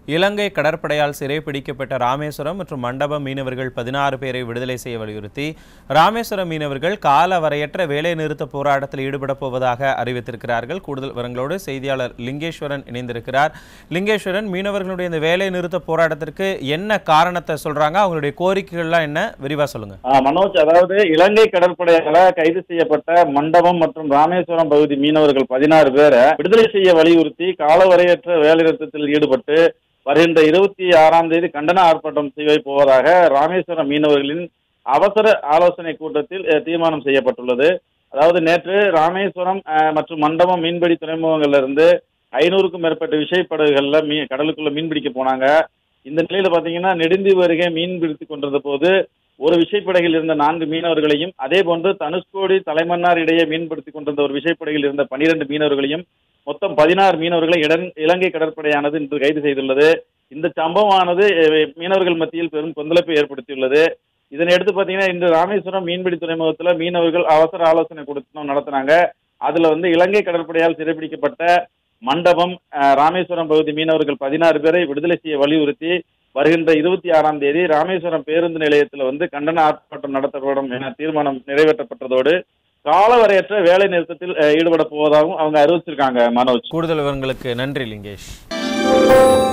இலங்கை கடற்படையால் சிறைப்பிடிக்கப்பட்ட ராமேஸ்வரம் மற்றும் மண்டபம் மீனவர்கள் பதினாறு பேரை விடுதலை செய்ய வலியுறுத்தி ராமேஸ்வரம் மீனவர்கள் கால வரையற்ற வேலை நிறுத்த போராட்டத்தில் ஈடுபடப் போவதாக அறிவித்திருக்கிறார்கள் கூடுதல் விவரங்களோடு செய்தியாளர் லிங்கேஸ்வரன் இணைந்திருக்கிறார் லிங்கேஸ்வரன் மீனவர்களுடைய இந்த வேலை நிறுத்த போராட்டத்திற்கு என்ன காரணத்தை சொல்றாங்க அவங்களுடைய கோரிக்கைகள்லாம் என்ன விரிவா சொல்லுங்க ஆ, மனோஜ் அதாவது இலங்கை கடற்படையால கைது செய்யப்பட்ட மண்டபம் மற்றும் ராமேஸ்வரம் பகுதி மீனவர்கள் பதினாறு பேரை விடுதலை செய்ய வலியுறுத்தி காலவரையற்ற வேலைநிறுத்தத்தில் ஈடுபட்டு வருகின்ற இருபத்தி ஆறாம் தேதி கண்டன ஆர்ப்பாட்டம் செய்ய போவதாக ராமேஸ்வரம் மீனவர்களின் அவசர ஆலோசனை கூட்டத்தில் அஹ், தீர்மானம் செய்யப்பட்டுள்ளது அதாவது நேற்று ராமேஸ்வரம் அஹ், மற்றும் மண்டபம் மீன்பிடி துறைமுகங்கள்ல இருந்து ஐநூறுக்கும் மேற்பட்ட விசைப்படகுகள்ல மீ கடலுக்குள்ள மீன் பிடிக்க போனாங்க இந்த நிலையில பாத்தீங்கன்னா நெடுந்தீவு அருகே மீன் பிடித்துக் கொண்டிருந்த போது ஒரு விசைப்படகில் இருந்த நான்கு மீனவர்களையும் அதே போன்று தனுஷ்கோடி தலைமன்னார் இடையே மீன்பிடித்துக் கொண்டிருந்த ஒரு விசைப்படகில் இருந்த பனிரெண்டு மீனவர்களையும் மொத்தம் பதினாறு மீனவர்களை இடன்- இலங்கை கடற்படையானது இன்று கைது செய்துள்ளது இந்த சம்பவமானது அஹ், மீனவர்கள் மத்தியில் பெரும் கொந்தளிப்பை ஏற்படுத்தியுள்ளது இதனை அடுத்து பாத்தீங்கன்னா இன்று ராமேஸ்வரம் மீன்பிடி துறைமுகத்துல மீனவர்கள் அவசர ஆலோசனை கூட்டம் நடத்தினாங்க அதுல வந்து இலங்கை கடற்படையால் சிறைப்பிடிக்கப்பட்ட மண்டபம் அஹ், ராமேஸ்வரம் பகுதி மீனவர்கள் பதினாறு பேரை விடுதலை செய்ய வலியுறுத்தி வருகின்ற இருபத்தி ஆறாம் தேதி ராமேஸ்வரம் பேருந்து நிலையத்தில் வந்து கண்டன ஆர்ப்பாட்டம் நடத்தப்படும் என தீர்மானம் நிறைவேற்றப்பட்டதோடு காலவரையற்ற வேலை நிறுத்தத்தில் அஹ், ஈடுபட போவதாகவும் அவங்க அறிவிச்சிருக்காங்க மனோஜ் கூடுதல் விவரங்களுக்கு நன்றி லிங்கேஷ்